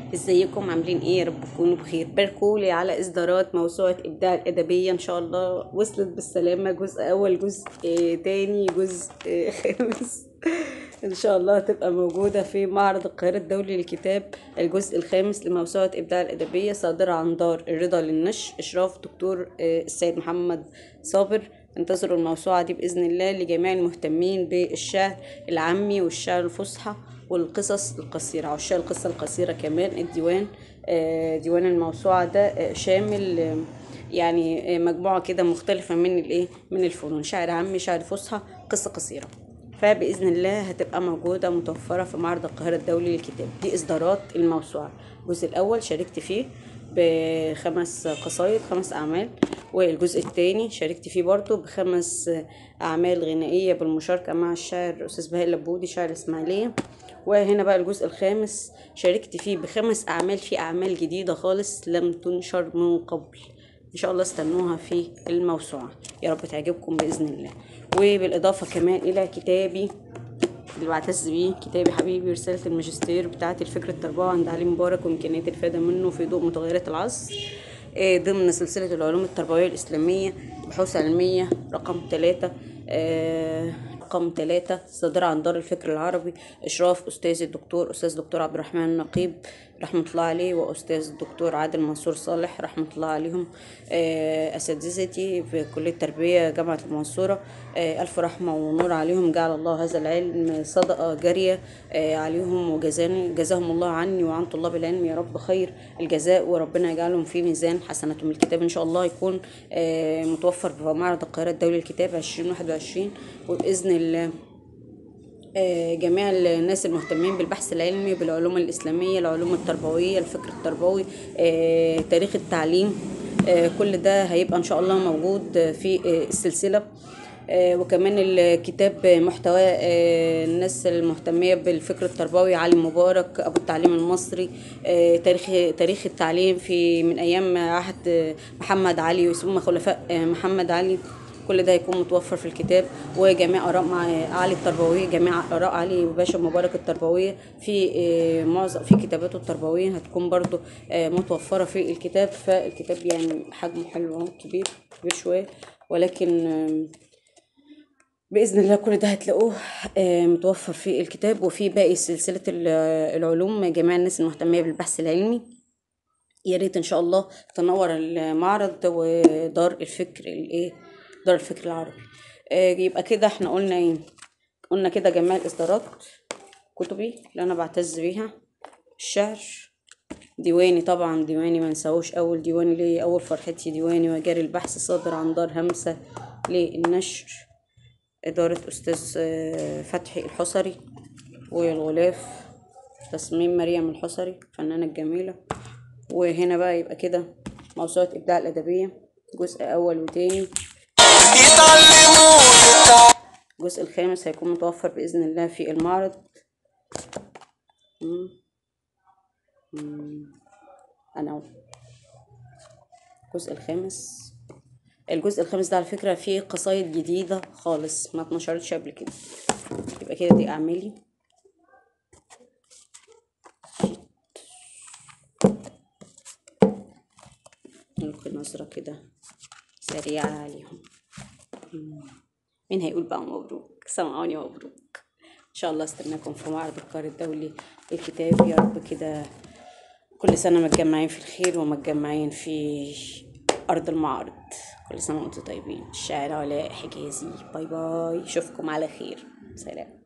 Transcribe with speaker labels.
Speaker 1: ازيكم عاملين ايه يا رب تكونوا بخير باركوا لي على اصدارات موسوعه ابداع الادبيه ان شاء الله وصلت بالسلامه جزء اول جزء آه، تاني جزء آه، خامس ان شاء الله هتبقى موجوده في معرض القاهره الدولي للكتاب الجزء الخامس لموسوعه ابداع الادبيه صادره عن دار الرضا للنشر اشراف دكتور آه، السيد محمد صابر انتظروا الموسوعة دي بإذن الله لجميع المهتمين بالشعر العامي والشعر الفصحى والقصص القصيرة عشاق القصة القصيرة كمان الديوان آه، ديوان الموسوعة ده آه، شامل آه، يعني آه، مجموعة كده مختلفة من الايه من الفنون شعر عامي شعر فصحى قصة قصيرة فبإذن الله هتبقى موجودة متوفرة في معرض القاهرة الدولي للكتاب دي إصدارات الموسوعة الجزء الأول شاركت فيه بخمس قصايد خمس أعمال والجزء الثاني شاركت فيه برضو بخمس أعمال غنائية بالمشاركة مع الشاعر أستاذ بهاء اللبودي شاعر الإسماعيلية وهنا بقى الجزء الخامس شاركت فيه بخمس أعمال في أعمال جديدة خالص لم تنشر من قبل ان شاء الله استنوها في الموسوعة يا رب تعجبكم بإذن الله وبالإضافة كمان إلى كتابي اللي بعتز بيه كتابي حبيبي رسالة الماجستير بتاعة الفكر التربوي عند علي مبارك وإمكانية الإفادة منه في ضوء متغيرات العصر آه، ضمن سلسلة العلوم التربوية الإسلامية بحوث علمية رقم ثلاثة رقم ثلاثة صادرة عن دار الفكر العربي إشراف أستاذ الدكتور أستاذ دكتور عبد الرحمن النقيب رحمة الله عليه وأستاذ الدكتور عادل منصور صالح رحمة الله عليهم آه، أساتذتي في كلية التربية جامعة المنصورة آه، ألف رحمة ونور عليهم جعل الله هذا العلم صدقة جارية آه، عليهم وجزاني جزاهم الله عني وعن طلاب العلم يا رب خير الجزاء وربنا يجعلهم في ميزان حسناتهم الكتاب إن شاء الله يكون آه، متوفر في معرض القاهرة الدولي للكتاب 2021 وبإذن الله آه، جميع الناس المهتمين بالبحث العلمي بالعلوم الإسلامية العلوم التربوية الفكر التربوي آه، تاريخ التعليم آه، كل ده هيبقى إن شاء الله موجود في آه، السلسلة آه، وكمان الكتاب محتوى آه، الناس المهتمية بالفكر التربوي علي مبارك أبو التعليم المصري آه، تاريخ تاريخ التعليم في من أيام عهد آه، محمد علي وثم خلفاء آه، محمد علي كل ده هيكون متوفر في الكتاب وجميع اراء مع علي التربويه جميع اراء علي باشا مبارك التربويه في آه، معظم في كتاباته التربويه هتكون برضو آه، متوفره في الكتاب فالكتاب يعني حجمه حلو أهو، كبير كبير شويه ولكن آم، باذن الله كل ده هتلاقوه آه، متوفر في الكتاب وفي باقي سلسله ال- العلوم جميع الناس المهتميه بالبحث العلمي يا ريت ان شاء الله تنور المعرض ودار الفكر الايه دار الفكر العربي آه، يبقى كده احنا قلنا ايه قلنا كده جميع الاصدارات كتبي اللي انا بعتز بيها الشعر ديواني طبعا ديواني ما نساهوش اول ديواني ليا اول فرحتي ديواني وجاري البحث صادر عن دار همسة للنشر إدارة أستاذ آه، فتحي الحصري والغلاف تصميم مريم الحصري الفنانة الجميلة وهنا بقى يبقى كده موسوعة إبداع الأدبية جزء أول وتاني الجزء الخامس هيكون متوفر بإذن الله في المعرض مم. مم. أنا أهو. الجزء الخامس الجزء الخامس ده على فكرة فيه قصايد جديدة خالص ما اتنشرتش قبل كده يبقى كده دي أعمالي نلقي نظرة كده سريعة عليهم مم. مين هيقول بقى مبروك سمعوني مبروك ان شاء الله استناكم في معرض القاهرة الدولي للكتاب يا رب كده كل سنة متجمعين في الخير ومتجمعين في أرض المعارض كل سنة وانتم طيبين الشاعر علاء حجازي باي باي اشوفكم على خير سلام